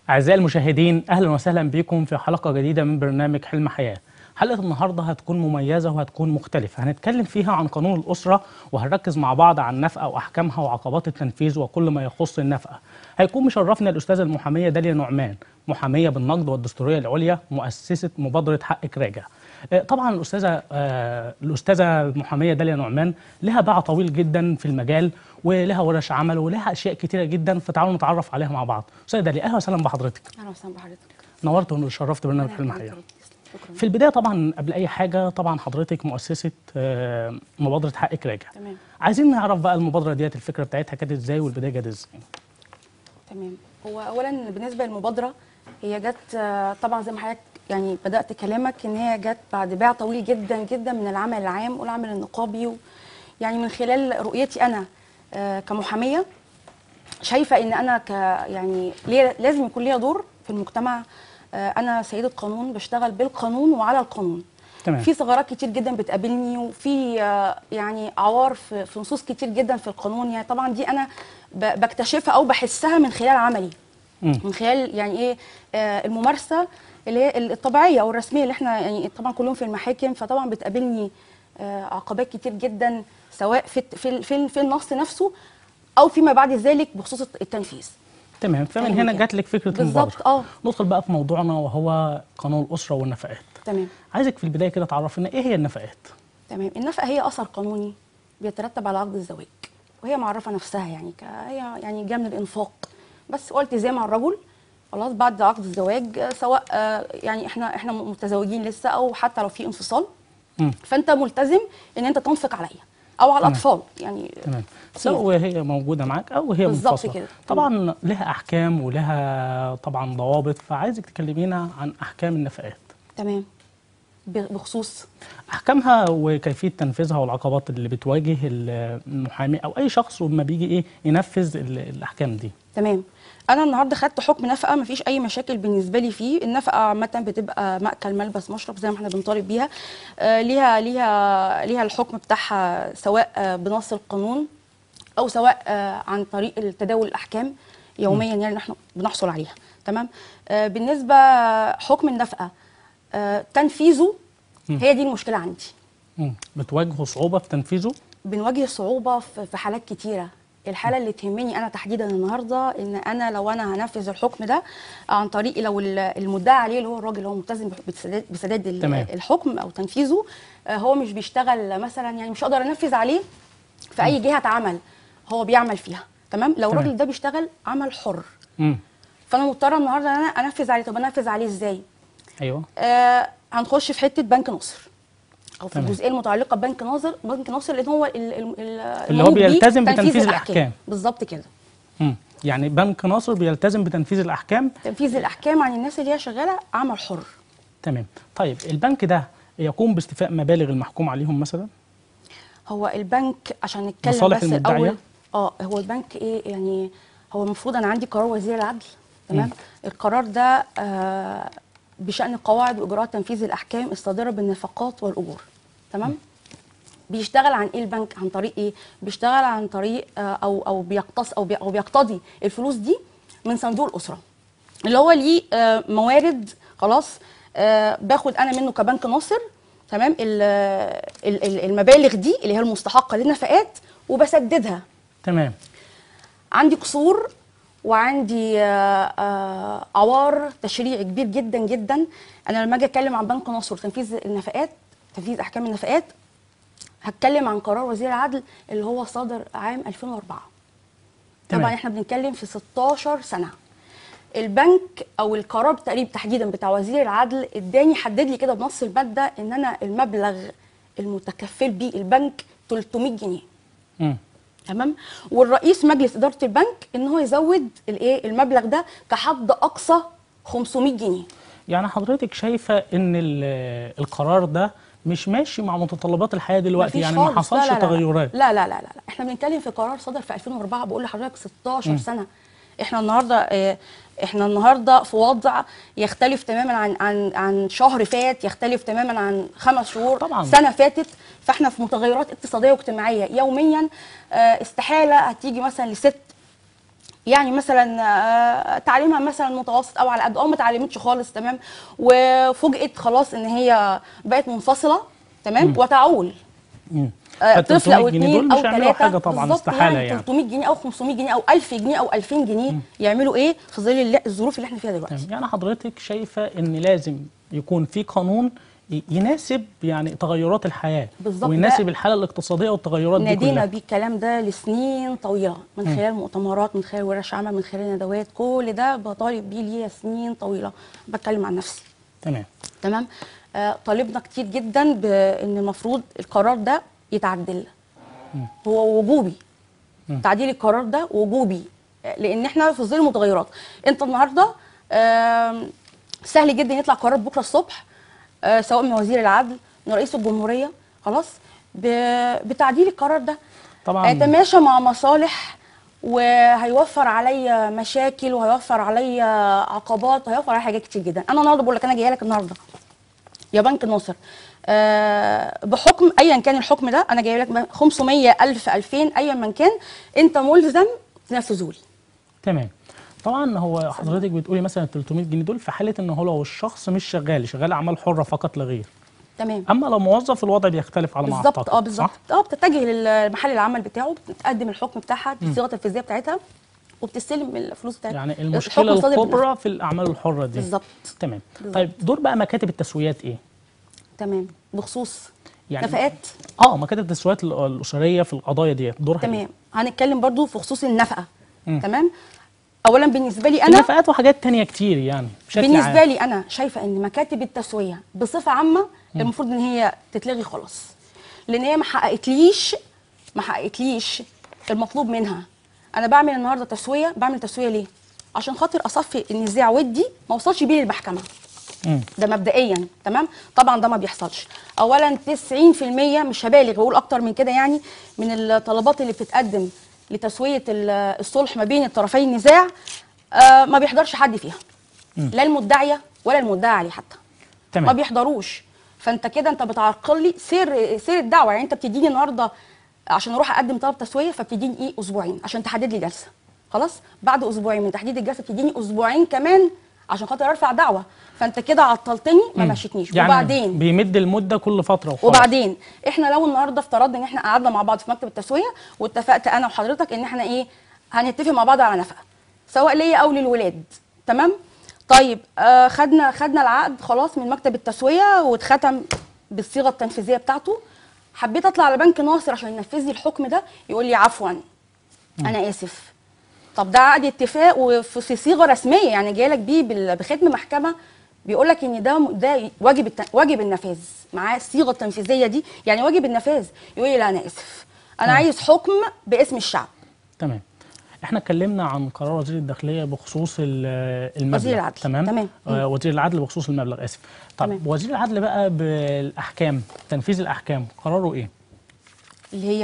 أعزائي المشاهدين أهلا وسهلا بكم في حلقة جديدة من برنامج حلم حياة حلقة النهاردة هتكون مميزة وهتكون مختلفة هنتكلم فيها عن قانون الأسرة وهنركز مع بعض عن النفقة وأحكامها وعقبات التنفيذ وكل ما يخص النفقة هيكون مشرفنا الأستاذة المحامية داليا نعمان محامية بالنقد والدستورية العليا مؤسسة مبادرة حقك راجع آه، طبعا الأستاذة آه، الأستاذة المحامية داليا نعمان لها باع طويل جدا في المجال ولها ورش عمل ولها أشياء كتيرة جدا فتعالوا نتعرف عليها مع بعض أستاذة داليا أهلا وسهلا بحضرتك اهلا وسهلا بحضرتك نورت وشرفت برنامج أهلا حلم بحضرتك. حياة شكرا في البدايه طبعا قبل اي حاجه طبعا حضرتك مؤسسه آه، مبادره حقك راجع تمام عايزين نعرف بقى المبادره ديت الفكره بتاعتها كانت ازاي والبدايه جت ازاي تمام هو اولا بالنسبه للمبادره هي جت آه، طبعا زي ما حضرتك يعني بدات كلامك ان هي جت بعد باع طويل جدا جدا من العمل العام والعمل النقابي و يعني من خلال رؤيتي انا آه، كمحاميه شايفه ان انا ك يعني ليه لازم يكون ليا دور في المجتمع آه، انا سيده قانون بشتغل بالقانون وعلى القانون تمام في ثغرات كتير جدا بتقابلني وفي آه، يعني عوار في في نصوص كتير جدا في القانون يعني طبعا دي انا ب- بكتشفها او بحسها من خلال عملي مم. من خلال يعني ايه آه، الممارسه اللي هي الطبيعيه او الرسميه اللي احنا يعني طبعا كلهم في المحاكم فطبعا بتقابلني آه، عقبات كتير جدا سواء في في في, في النص نفسه او فيما بعد ذلك بخصوص التنفيذ تمام فمن أيا هنا كان. جات لك فكره بالظبط المبادره اه ندخل بقى في موضوعنا وهو قانون الاسره والنفقات تمام عايزك في البدايه كده تعرفينا ايه هي النفقات تمام النفقه هي اثر قانوني بيترتب على عقد الزواج وهي معرفه نفسها يعني ك... هي يعني جايه من الانفاق بس هو التزام على الرجل خلاص بعد عقد الزواج آه، سواء آه، يعني احنا احنا متزوجين لسه او حتى لو في انفصال مم. فانت ملتزم ان انت تنفق عليا او على تمام. الاطفال يعني تمام سواء وهي موجوده معاك او هي بالظبط منفصله كده. طبعا لها احكام ولها طبعا ضوابط فعايزك تكلمينا عن احكام النفقات تمام ب- بخصوص احكامها وكيفيه تنفيذها والعقبات اللي بتواجه المحامي او اي شخص لما بيجي ايه ينفذ ال- الاحكام دي تمام انا النهارده خدت حكم نفقه مفيش اي مشاكل بالنسبه لي فيه النفقه عامه بتبقى مأكل ملبس مشرب زي ما احنا بنطالب بيها آه ليها ليها ليها الحكم بتاعها سواء آه بنص القانون او سواء آه عن طريق التداول الاحكام يوميا يعني احنا بنحصل عليها تمام آه بالنسبه حكم النفقه آه تنفيذه هي دي المشكله عندي مم. بتواجهوا صعوبه في تنفيذه بنواجه صعوبة في في حالات كتيرة الحالة اللي تهمني أنا تحديدا النهاردة إن أنا لو أنا هنفذ الحكم ده عن طريق لو ال- المدعي عليه اللي هو الراجل اللي هو ملتزم بسداد, بسداد ال- تمام. الحكم أو تنفيذه آه، هو مش بيشتغل مثلا يعني مش هقدر أنفذ عليه في أي جهة عمل هو بيعمل فيها تمام لو تمام. الراجل ده بيشتغل عمل حر امم فأنا مضطرة النهاردة إن أنا أنفذ عليه طب أنفذ عليه إزاي؟ ايوه آه هنخش في حته بنك ناصر او في تمام. الجزئيه المتعلقه ببنك ناصر بنك ناصر لان هو ال- ال- ال- اللي هو المنوط بيه بيلتزم بتنفيذ الأحكام. بالظبط كده امم يعني بنك ناصر بيلتزم بتنفيذ الاحكام تنفيذ الاحكام عن الناس اللي هي شغاله عمل حر تمام طيب البنك ده يقوم باستيفاء مبالغ المحكوم عليهم مثلا هو البنك عشان نتكلم مصالح بس المدعية؟ الاول اه هو البنك ايه يعني هو المفروض انا عندي قرار وزير العدل تمام مم. القرار ده آه بشان قواعد واجراءات تنفيذ الاحكام الصادره بالنفقات والاجور تمام بيشتغل عن ايه البنك عن طريق ايه بيشتغل عن طريق آه، او او بيقتص او بي او بيقتضي الفلوس دي من صندوق الاسره اللي هو ليه آه، موارد خلاص آه، باخد انا منه كبنك ناصر تمام ال- ال- ال- المبالغ دي اللي هي المستحقه للنفقات وبسددها تمام عندي قصور وعندي آه، آه، عوار تشريعي كبير جدا جدا انا لما اجي اتكلم عن بنك ناصر وتنفيذ النفقات تنفيذ احكام النفقات هتكلم عن قرار وزير العدل اللي هو صادر عام 2004 تمام. طبعا احنا بنتكلم في 16 سنه البنك او القرار تقريبا تحديدا بتاع وزير العدل اداني حدد لي كده بنص الماده ان انا المبلغ المتكفل بيه البنك 300 جنيه امم تمام والرئيس مجلس اداره البنك ان هو يزود الايه المبلغ ده كحد اقصى 500 جنيه يعني حضرتك شايفه ان ال- القرار ده مش ماشي مع متطلبات الحياه دلوقتي مفيش يعني ما خالص. حصلش لا لا لا. تغيرات لا لا لا لا لا. احنا بنتكلم في قرار صدر في 2004 بقول لحضرتك 16 سنه احنا النهارده اه، احنا النهارده في وضع يختلف تماما عن عن عن شهر فات يختلف تماما عن خمس شهور طبعاً. سنه فاتت فاحنا في متغيرات اقتصاديه واجتماعيه يوميا اه، استحاله هتيجي مثلا لست يعني مثلا آه، تعليمها مثلا متوسط او على قد او ما اتعلمتش خالص تمام وفوجئت خلاص ان هي بقت منفصله تمام وتعول مم. آه، فال طفل او 300 جنيه اثنين دول او مش هيعملوا ثلاثه حاجه طبعا استحاله يعني 300 جنيه او 500 جنيه او 1000 جنيه او 2000 جنيه يعملوا ايه في ظل الل- الظروف اللي احنا فيها دلوقتي تمام. يعني حضرتك شايفه ان لازم يكون في قانون ي- يناسب يعني تغيرات الحياه بالظبط. ويناسب ده الحاله الاقتصاديه والتغيرات دي نادينا كلها بالكلام ده لسنين طويله من خلال مؤتمرات من خلال ورش عمل من خلال ندوات كل ده بطالب بيه ليا سنين طويله بتكلم عن نفسي تمام تمام آه طالبنا كتير جدا بان المفروض القرار ده يتعدل هو وجوبي تعديل القرار ده وجوبي آه، لان احنا في ظل المتغيرات انت النهارده آم، سهل جدا يطلع قرار بكره الصبح آه، سواء من وزير العدل من رئيس الجمهوريه خلاص ب- بتعديل القرار ده طبعا يتماشى مع مصالح وهيوفر عليا مشاكل وهيوفر عليا عقبات وهيوفر عليا حاجات كتير جدا انا النهارده بقول لك انا جايه لك النهارده يا بنك ناصر آه بحكم ايا كان الحكم ده انا جايه لك 500 الف 2000 ايا من كان انت ملزم تنفذه لي تمام طبعا هو حضرتك بتقولي مثلا 300 جنيه دول في حاله ان هو لو الشخص مش شغال شغال اعمال حره فقط لا غير تمام اما لو موظف الوضع بيختلف على ما بالظبط اعتقد اه بالظبط صح؟ اه بتتجه للمحل العمل بتاعه بتقدم الحكم بتاعها الصيغه التنفيذيه بتاعتها وبتستلم الفلوس بتاعتها يعني الحكم المشكله صادر بالنهار. الكبرى في الاعمال الحره دي بالظبط تمام بالظبط. طيب دور بقى مكاتب التسويات ايه تمام بخصوص يعني نفقات اه مكاتب التسويات ال- الاسريه في القضايا ديت دورها إيه؟ تمام هنتكلم برضو في خصوص النفقه مم. تمام اولا بالنسبه لي في انا نفقات وحاجات تانية كتير يعني بشكل بالنسبه عام لي انا شايفه ان مكاتب التسويه بصفه عامه المفروض ان هي تتلغي خلاص لان هي ما حققتليش ما حققتليش المطلوب منها انا بعمل النهارده تسويه بعمل تسويه ليه عشان خاطر اصفي النزاع ودي ما اوصلش بيه للمحكمه مم. ده مبدئيا تمام طبعا ده ما بيحصلش اولا 90% مش هبالغ بقول اكتر من كده يعني من الطلبات اللي بتتقدم لتسويه ال- الصلح ما بين الطرفي النزاع آه ما بيحضرش حد فيها لا المدعيه ولا المدعي عليه حتى ما تمام بيحضروش فانت كده انت بتعرقل لي سير سير الدعوه يعني انت بتديني النهارده عشان اروح اقدم طلب تسويه فبتديني ايه اسبوعين عشان تحدد لي جلسه خلاص بعد اسبوعين من تحديد الجلسه بتديني اسبوعين كمان عشان خاطر ارفع دعوه فانت كده عطلتني ما مم. مشيتنيش يعني وبعدين بيمد المده كل فتره وخلاص وبعدين احنا لو النهارده افترضنا ان احنا قعدنا مع بعض في مكتب التسويه واتفقت انا وحضرتك ان احنا ايه هنتفق مع بعض على نفقه سواء ليا او للولاد تمام طيب آه خدنا خدنا العقد خلاص من مكتب التسويه واتختم بالصيغه التنفيذيه بتاعته حبيت اطلع على بنك ناصر عشان ينفذ لي الحكم ده يقول لي عفوا انا اسف طب ده عقد اتفاق وفي في صيغه رسميه يعني جاي لك بيه بال- بختم محكمه بيقول لك ان ده ده واجب الت- واجب النفاذ معاه الصيغه التنفيذيه دي يعني واجب النفاذ يقول لي لا انا اسف انا آه. عايز حكم باسم الشعب تمام احنا اتكلمنا عن قرار وزير الداخليه بخصوص ال- المبلغ وزير العدل. تمام تمام. آه وزير العدل بخصوص المبلغ اسف طب تمام. وزير العدل بقى بالاحكام تنفيذ الاحكام قراره ايه اللي هي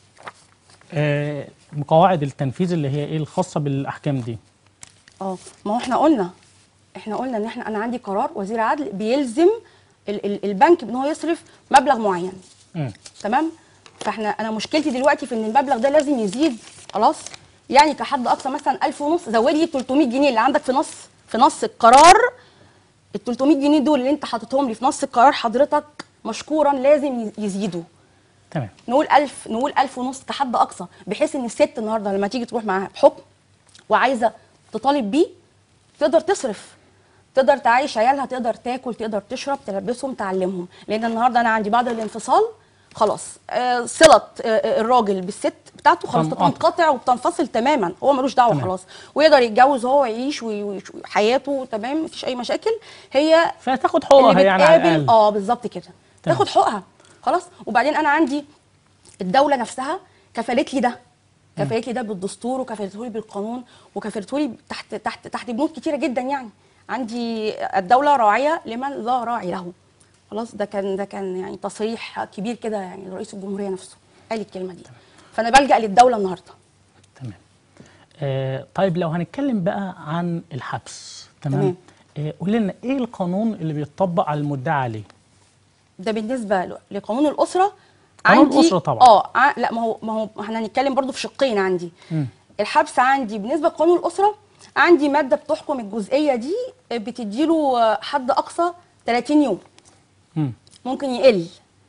آه قواعد التنفيذ اللي هي ايه الخاصه بالاحكام دي اه ما هو احنا قلنا احنا قلنا ان احنا انا عندي قرار وزير عدل بيلزم ال ال البنك ان هو يصرف مبلغ معين مم. تمام فاحنا انا مشكلتي دلوقتي في ان المبلغ ده لازم يزيد خلاص يعني كحد اقصى مثلا 1000 ونص زود لي 300 جنيه اللي عندك في نص في نص القرار ال 300 جنيه دول اللي انت حاططهم لي في نص القرار حضرتك مشكورا لازم يزيدوا تمام نقول 1000 نقول 1000 ونص كحد اقصى بحيث ان الست النهارده لما تيجي تروح معاها بحكم وعايزه تطالب بيه تقدر تصرف تقدر تعيش عيالها تقدر تاكل تقدر تشرب تلبسهم تعلمهم لان النهارده انا عندي بعد الانفصال خلاص آه صله آه الراجل بالست بتاعته خلاص تنقطع. بتنقطع وبتنفصل تماما هو ملوش دعوه تمام. خلاص ويقدر يتجوز هو ويعيش وي- ويش- حياته تمام مفيش اي مشاكل هي فتاخد حقوقها اللي يعني على بتقابل الاقل اه بالظبط كده تاخد حقوقها خلاص وبعدين انا عندي الدوله نفسها كفلت لي ده كفلت لي ده بالدستور وكفلته لي بالقانون وكفلته لي تحت تحت تحت بنود كتيره جدا يعني عندي الدوله راعيه لمن لا راعي له خلاص ده كان ده كان يعني تصريح كبير كده يعني لرئيس الجمهوريه نفسه قال الكلمه دي فانا بلجا للدوله النهارده تمام آه طيب لو هنتكلم بقى عن الحبس تمام, تمام. آه قول لنا ايه القانون اللي بيطبق على المدعى عليه ده بالنسبه ل- لقانون الاسره قانون عندي الأسرة طبعا. اه ع- لا ما هو ما هو احنا هنتكلم برضو في شقين عندي مم. الحبس عندي بالنسبه لقانون الاسره عندي ماده بتحكم الجزئيه دي بتديله حد اقصى 30 يوم مم. ممكن يقل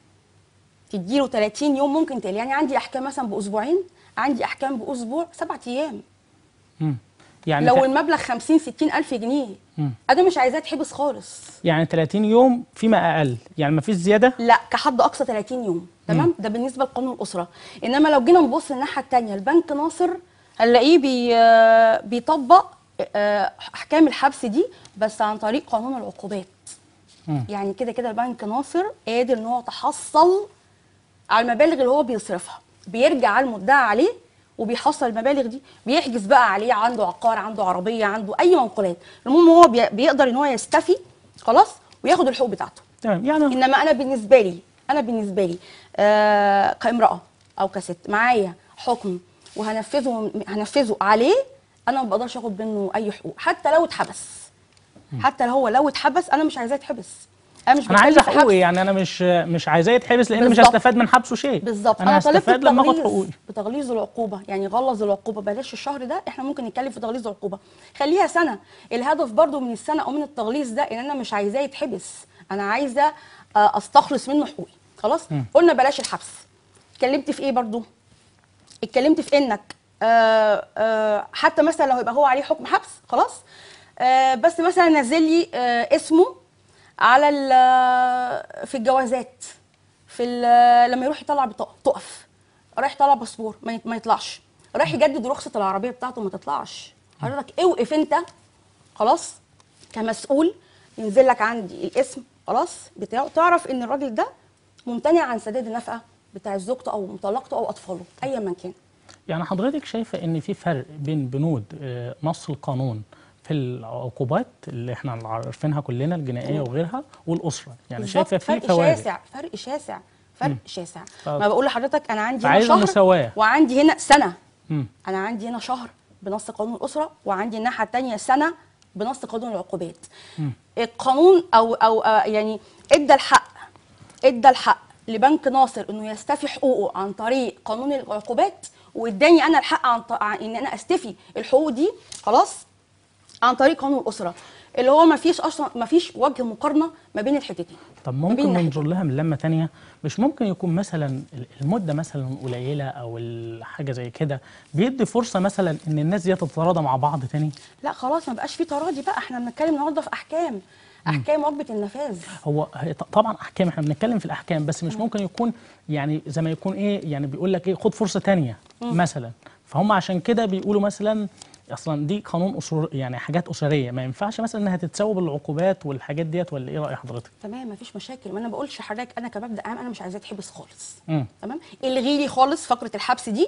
تديله 30 يوم ممكن تقل يعني عندي احكام مثلا باسبوعين عندي احكام باسبوع سبعة ايام مم. يعني لو ت- المبلغ 50 60 الف جنيه مم. انا مش عايزاه يتحبس خالص يعني 30 يوم فيما اقل يعني ما فيش زياده لا كحد اقصى 30 يوم تمام ده بالنسبه لقانون الاسره انما لو جينا نبص الناحيه الثانيه البنك ناصر هنلاقيه بي آه، بيطبق آه، احكام الحبس دي بس عن طريق قانون العقوبات مم. يعني كده كده البنك ناصر قادر ان هو يتحصل على المبالغ اللي هو بيصرفها بيرجع على المدعي عليه وبيحصل المبالغ دي بيحجز بقى عليه عنده عقار عنده عربيه عنده اي منقولات المهم هو بي- بيقدر ان هو يستفي خلاص وياخد الحقوق بتاعته تمام يعني انما انا بالنسبه لي انا بالنسبه لي آه كامراه او كست معايا حكم وهنفذه هنفذه عليه انا ما بقدرش اخد منه اي حقوق حتى لو اتحبس حتى لو هو لو اتحبس انا مش عايزاه يتحبس انا مش انا عايزه بتكلم في حقوقي حبس. يعني انا مش مش عايزاه يتحبس لان مش بالظبط. هستفاد من حبسه شيء بالظبط انا طالبت هستفاد لما اخد بتغليظ- حقوقي بتغليظ العقوبه يعني غلظ العقوبه بلاش الشهر ده احنا ممكن نتكلم في تغليظ العقوبه خليها سنه الهدف برضو من السنه او من التغليظ ده ان انا مش عايزاه يتحبس انا عايزه آه، استخلص منه حقوقي خلاص قلنا بلاش الحبس اتكلمت في ايه برضو اتكلمت في انك آه آه حتى مثلا لو يبقى هو عليه حكم حبس خلاص آه بس مثلا نزل لي آه اسمه على ال- في الجوازات في ال- لما يروح يطلع بطاقه تقف رايح يطلع باسبور ما يط- ما يطلعش رايح يجدد رخصه العربيه بتاعته ما تطلعش حضرتك اوقف انت خلاص كمسؤول ينزل لك عندي الاسم خلاص بتاعه تعرف ان الراجل ده ممتنع عن سداد النفقه بتاع زوجته او مطلقته او اطفاله ايا من كان يعني حضرتك شايفه ان في فرق بين بنود آه، نص القانون في العقوبات اللي احنا عارفينها كلنا الجنائيه وغيرها والاسره يعني بالظبط، شايفه في فرق فوارق شاسع فرق شاسع فرق شاسع طب. ما بقول لحضرتك انا عندي هنا فعايزة شهر مساواة. وعندي هنا سنه مم. انا عندي هنا شهر بنص قانون الاسره وعندي الناحيه الثانيه سنه بنص قانون العقوبات القانون او او آه، يعني ادى الحق ادى الحق لبنك ناصر انه يستفي حقوقه عن طريق قانون العقوبات واداني انا الحق عن, ط- عن ان انا استفي الحقوق دي خلاص عن طريق قانون الاسره اللي هو ما فيش اصلا ما فيش وجه مقارنه ما بين الحتتين طب ما بين ممكن الناحيتين. ننظر لها من لمه تانية مش ممكن يكون مثلا المده مثلا قليله او حاجه زي كده بيدي فرصه مثلا ان الناس دي تتراضى مع بعض تاني لا خلاص ما بقاش في تراضي بقى احنا بنتكلم النهارده في احكام احكام وجبه النفاذ هو هي ط- طبعا احكام احنا بنتكلم في الاحكام بس مش ممكن يكون يعني زي ما يكون ايه يعني بيقول لك ايه خد فرصه تانية مثلا فهم عشان كده بيقولوا مثلا اصلا دي قانون اسر يعني حاجات اسريه ما ينفعش مثلا انها تتساوى بالعقوبات والحاجات ديت ولا ايه راي حضرتك؟ تمام مفيش مشاكل ما انا بقولش حضرتك انا كمبدا عام انا مش عايزاه يتحبس خالص مم. تمام الغي لي خالص فقره الحبس دي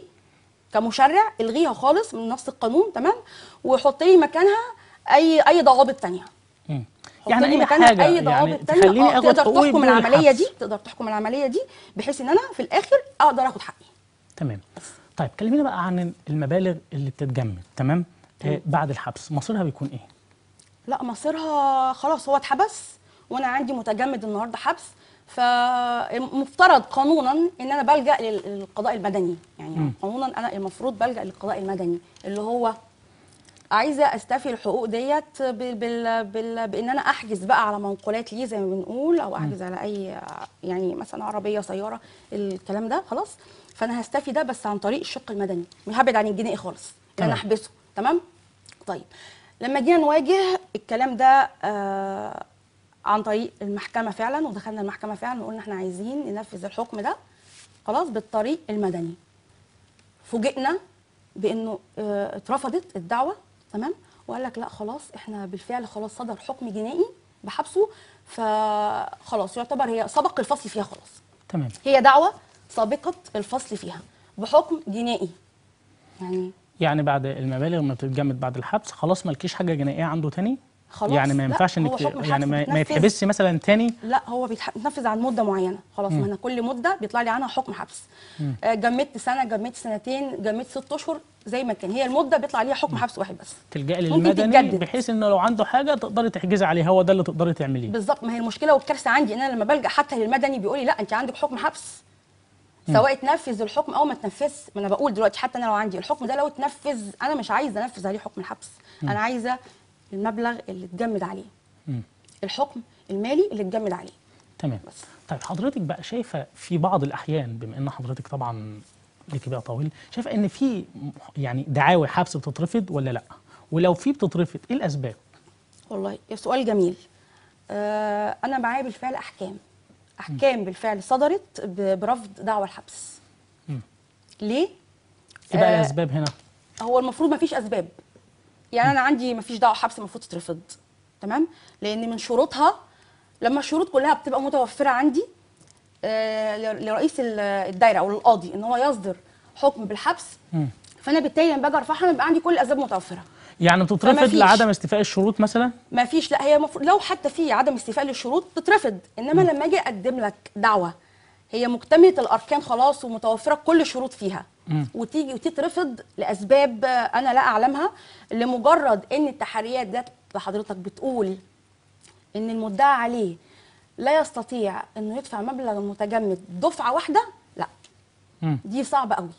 كمشرع الغيها خالص من نص القانون تمام وحط لي مكانها اي اي ضوابط تانية مم. حط يعني لي اي مكانها حاجه اي يعني ضوابط تانية تخليني آه، اخد تقدر حقوقي تحكم بدون العمليه الحبس. دي تقدر تحكم العمليه دي بحيث ان انا في الاخر اقدر اخد حقي تمام طيب كلمينا بقى عن المبالغ اللي بتتجمد تمام آه بعد الحبس مصيرها بيكون ايه؟ لا مصيرها خلاص هو اتحبس وانا عندي متجمد النهارده حبس فمفترض قانونا ان انا بلجا لل- للقضاء المدني يعني قانونا انا المفروض بلجا للقضاء المدني اللي هو عايزه استفي الحقوق ديت بال بال بال بان انا احجز بقى على منقولات ليه زي ما بنقول او احجز على اي يعني مثلا عربيه سياره الكلام ده خلاص فانا هستفي ده بس عن طريق الشق المدني هبعد عن الجنائي خالص ان انا تمام. احبسه تمام طيب لما جينا نواجه الكلام ده آه عن طريق المحكمه فعلا ودخلنا المحكمه فعلا وقلنا احنا عايزين ننفذ الحكم ده خلاص بالطريق المدني فوجئنا بانه آه، اترفضت الدعوه تمام وقال لك لا خلاص احنا بالفعل خلاص صدر حكم جنائي بحبسه فخلاص يعتبر هي سبق الفصل فيها خلاص تمام هي دعوه سابقه الفصل فيها بحكم جنائي يعني يعني بعد المبالغ ما بتتجمد بعد الحبس خلاص مالكيش حاجه جنائيه عنده تاني؟ خلاص يعني ما لا، ينفعش هو انك ت- حكم الحبس يعني ما, ما بيتنفذ. يتحبسش مثلا تاني لا هو بيتح- بيتنفذ عن مده معينه خلاص ما انا كل مده بيطلع لي عنها حكم حبس آه، جمدت سنه جمدت سنتين جمدت ست اشهر زي ما كان هي المده بيطلع ليها حكم حبس واحد بس تلجئي ممكن للمدني تتجدد. بحيث انه لو عنده حاجه تقدري تحجزي عليه هو ده اللي تقدري تعمليه بالظبط ما هي المشكله والكارثه عندي ان انا لما بلجا حتى للمدني بيقول لي لا انت عندك حكم حبس سواء اتنفذ الحكم او ما اتنفذش ما انا بقول دلوقتي حتى انا لو عندي الحكم ده لو اتنفذ انا مش عايزه انفذ عليه حكم الحبس انا عايزه المبلغ اللي اتجمد عليه مم. الحكم المالي اللي اتجمد عليه تمام بس. طيب حضرتك بقى شايفه في بعض الاحيان بما ان حضرتك طبعا ليكي بقى طويل شايفه ان في م- يعني دعاوي حبس بتترفض ولا لا ولو في بتترفض ايه الاسباب والله سؤال جميل آه انا معايا بالفعل احكام احكام بالفعل صدرت ب- برفض دعوى الحبس مم. ليه ايه بقى آه، الاسباب هنا هو المفروض ما فيش اسباب يعني انا عندي ما فيش دعوه حبس المفروض تترفض تمام لان من شروطها لما الشروط كلها بتبقى متوفره عندي آه، ل- لرئيس ال- الدايره او القاضي ان هو يصدر حكم بالحبس مم. فانا بالتالي لما باجي ارفعها بيبقى عندي كل الاسباب متوفره يعني بتترفض فيش. لعدم استيفاء الشروط مثلا ما فيش لا هي مفروض لو حتى في عدم استيفاء للشروط بتترفض انما لما اجي اقدم لك دعوه هي مكتمله الاركان خلاص ومتوفره كل الشروط فيها مم. وتيجي وتترفض لاسباب انا لا اعلمها لمجرد ان التحريات جت لحضرتك بتقول ان المدعى عليه لا يستطيع انه يدفع مبلغ متجمد دفعه واحده لا مم. دي صعبه قوي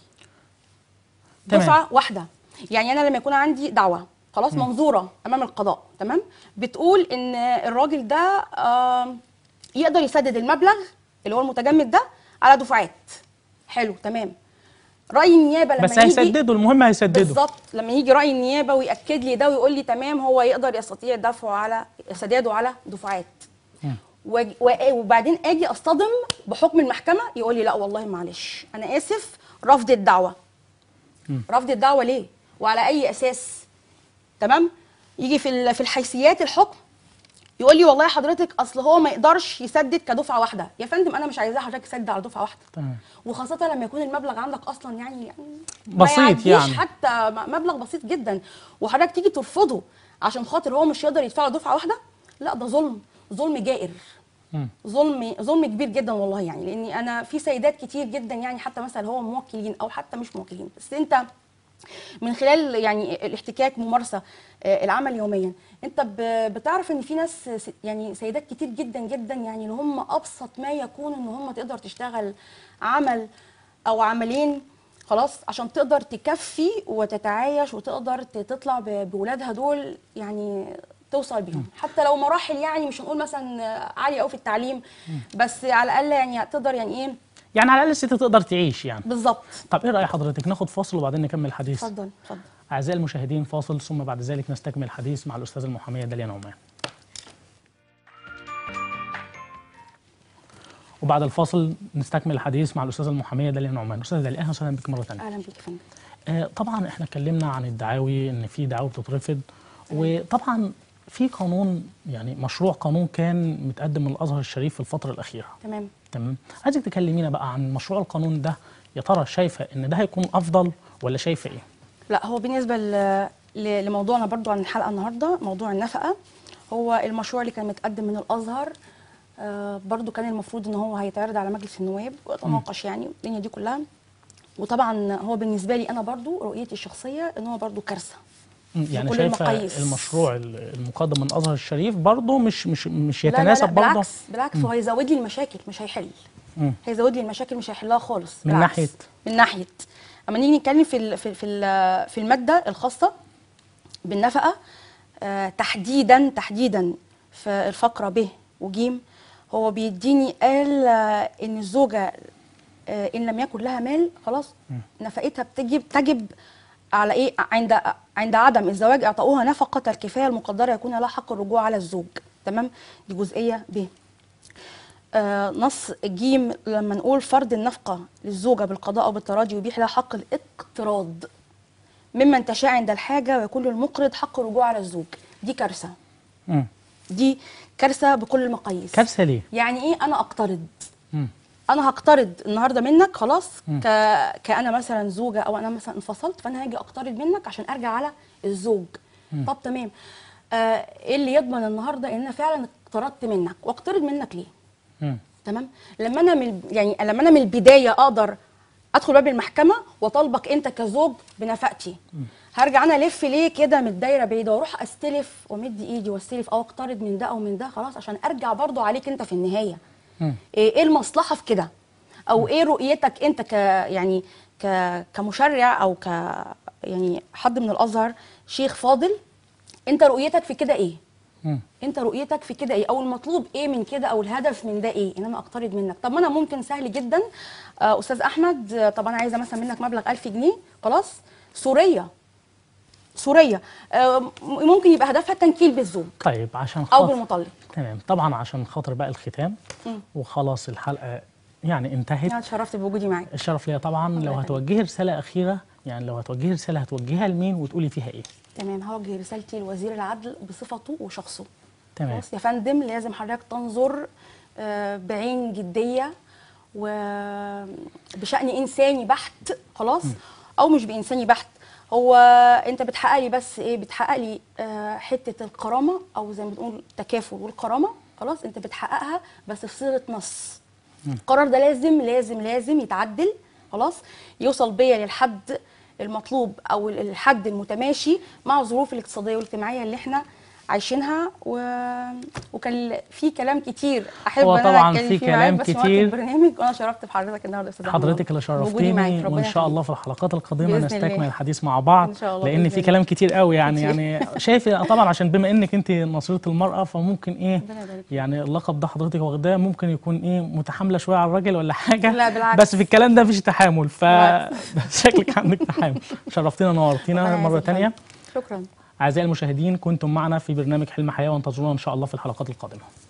تمام. دفعه واحده يعني انا لما يكون عندي دعوه خلاص منظوره امام القضاء تمام بتقول ان الراجل ده آم، يقدر يسدد المبلغ اللي هو المتجمد ده على دفعات حلو تمام راي النيابه لما بس يجي هيسددوا المهم هيسددوا بالظبط لما يجي راي النيابه وياكد لي ده ويقول لي تمام هو يقدر يستطيع دفعه على سداده على دفعات مم. وأج- وأ- وبعدين اجي اصطدم بحكم المحكمه يقول لي لا والله معلش انا اسف رفض الدعوه مم. رفض الدعوه ليه وعلى اي اساس تمام يجي في ال- في الحيثيات الحكم يقول لي والله حضرتك اصل هو ما يقدرش يسدد كدفعه واحده يا فندم انا مش عايزاه حضرتك تسدد على دفعه واحده تمام وخاصة لما يكون المبلغ عندك أصلا يعني يعني ما بسيط يعديش يعني. حتى م- مبلغ بسيط جدا وحضرتك تيجي ترفضه عشان خاطر هو مش يقدر يدفع له دفعة واحدة لا ده ظلم ظلم جائر مم. ظلم ظلم كبير جدا والله يعني لاني انا في سيدات كتير جدا يعني حتى مثلا هو موكلين او حتى مش موكلين بس انت من خلال يعني الاحتكاك ممارسه آه، العمل يوميا انت ب- بتعرف ان في ناس س- يعني سيدات كتير جدا جدا يعني اللي هم ابسط ما يكون ان هم تقدر تشتغل عمل او عملين خلاص عشان تقدر تكفي وتتعايش وتقدر ت- تطلع ب- بولادها دول يعني توصل بيهم حتى لو مراحل يعني مش هنقول مثلا عاليه قوي في التعليم بس على الاقل يعني تقدر يعني ايه يعني على الاقل الست تقدر تعيش يعني بالظبط طب ايه راي حضرتك ناخد فاصل وبعدين نكمل الحديث اتفضل اتفضل اعزائي المشاهدين فاصل ثم بعد ذلك نستكمل الحديث مع الاستاذ المحاميه داليا نعمان وبعد الفاصل نستكمل الحديث مع الاستاذه المحاميه داليا نعمان استاذه داليا اهلا وسهلا بك مره ثانيه اهلا بيك يا فندم آه، طبعا احنا اتكلمنا عن الدعاوي ان في دعاوي بتترفض وطبعا في قانون يعني مشروع قانون كان متقدم من الازهر الشريف في الفتره الاخيره تمام تمام عايزك تكلمينا بقى عن مشروع القانون ده يا ترى شايفه ان ده هيكون افضل ولا شايفه ايه لا هو بالنسبه ل- ل- لموضوعنا برضو عن الحلقه النهارده موضوع النفقه هو المشروع اللي كان متقدم من الازهر آه برضو كان المفروض ان هو هيتعرض على مجلس النواب ويتناقش يعني الدنيا دي كلها وطبعا هو بالنسبه لي انا برضو رؤيتي الشخصيه ان هو برضو كارثه مم، يعني بكل شايفه المقاييس. المشروع ال- المقدم من الازهر الشريف برضه مش مش مش لا لا لا يتناسب برضه بالعكس بالعكس هو هيزود لي المشاكل مش هيحل مم. هيزود لي المشاكل مش هيحلها خالص من بالعكس. ناحية؟ من ناحيه اما نيجي نتكلم في ال في ال في, ال في الماده الخاصه بالنفقه آه تحديدا تحديدا في الفقره ب وج هو بيديني قال آه ان الزوجه آه ان لم يكن لها مال خلاص نفقتها بتجب تجب على ايه عند عند عدم الزواج اعطاؤها نفقه الكفايه المقدره يكون لها حق الرجوع على الزوج تمام دي جزئيه ب آه، نص جيم لما نقول فرض النفقة للزوجة بالقضاء أو بالتراضي يبيح لها حق الاقتراض ممن تشاء عند الحاجة ويكون للمقرض حق الرجوع على الزوج دي كارثة مم. دي كارثة بكل المقاييس كارثه ليه؟ يعني إيه أنا أقترض مم. أنا هقترض النهاردة منك خلاص ك... كأنا مثلا زوجة أو أنا مثلا انفصلت فأنا هاجي أقترض منك عشان أرجع على الزوج طب تمام آه، إيه اللي يضمن النهاردة إن أنا فعلا اقترضت منك واقترض منك ليه؟ مم. تمام لما انا من يعني لما انا من البدايه اقدر ادخل باب المحكمه واطالبك انت كزوج بنفقتي هرجع انا الف ليه كده من الدايره بعيده واروح استلف وامد ايدي واستلف او اقترض من ده او من ده خلاص عشان ارجع برضو عليك انت في النهايه مم. ايه إيه المصلحه في كده او ايه رؤيتك انت ك يعني ك كمشرع او ك يعني حد من الازهر شيخ فاضل انت رؤيتك في كده ايه مم. انت رؤيتك في كده ايه او المطلوب ايه من كده او الهدف من ده ايه ان انا اقترض منك طب ما انا ممكن سهل جدا آه، استاذ احمد آه، طب انا عايزه مثلا منك مبلغ 1000 جنيه خلاص سوريه سوريه آه، م- ممكن يبقى هدفها التنكيل بالزوج طيب عشان او خاطر بالمطلق تمام طبعا عشان خاطر بقى الختام مم. وخلاص الحلقه يعني انتهت انا اتشرفت بوجودي معاك الشرف ليا طبعا لو يخليك. هتوجهي رساله اخيره يعني لو هتوجهي رساله هتوجهها لمين وتقولي فيها ايه تمام هوجه رسالتي لوزير العدل بصفته وشخصه تمام خلاص يا فندم لازم حضرتك تنظر آه، بعين جديه وبشأن انساني بحت خلاص او مش بانساني بحت هو انت بتحقق لي بس ايه بتحقق لي آه، حته الكرامه او زي ما بنقول التكافل والكرامه خلاص انت بتحققها بس في صيغه نص القرار ده لازم لازم لازم يتعدل خلاص يوصل بيا للحد المطلوب او الحد المتماشي مع الظروف الاقتصاديه والاجتماعيه اللي احنا عايشينها و... وكان في كلام كتير احب هو ان انا طبعاً اتكلم في فيه معاك كلام بس وقت كتير. البرنامج وانا شرفت بحضرتك النهارده يا استاذ أحمد حضرتك اللي بوجودي معاك. شرفتيني ربنا وان شاء الله يخليك. في الحلقات القادمه بإذن نستكمل الله. الحديث مع بعض إن شاء الله لان بإذن في الله. كلام كتير قوي يعني كتير. يعني شايف طبعا عشان بما انك انت نصيره المراه فممكن ايه ربنا يبارك فيك. يعني اللقب ده حضرتك واخداه ممكن يكون ايه متحامله شويه على الراجل ولا حاجه لا، بالعكس. بس في الكلام ده مفيش تحامل بالعكس. فشكلك عندك تحامل شرفتينا نورتينا ربنا مره يعزك يا تانية فندم. شكرا اعزائي المشاهدين كنتم معنا في برنامج حلم حياه وانتظرونا ان شاء الله في الحلقات القادمه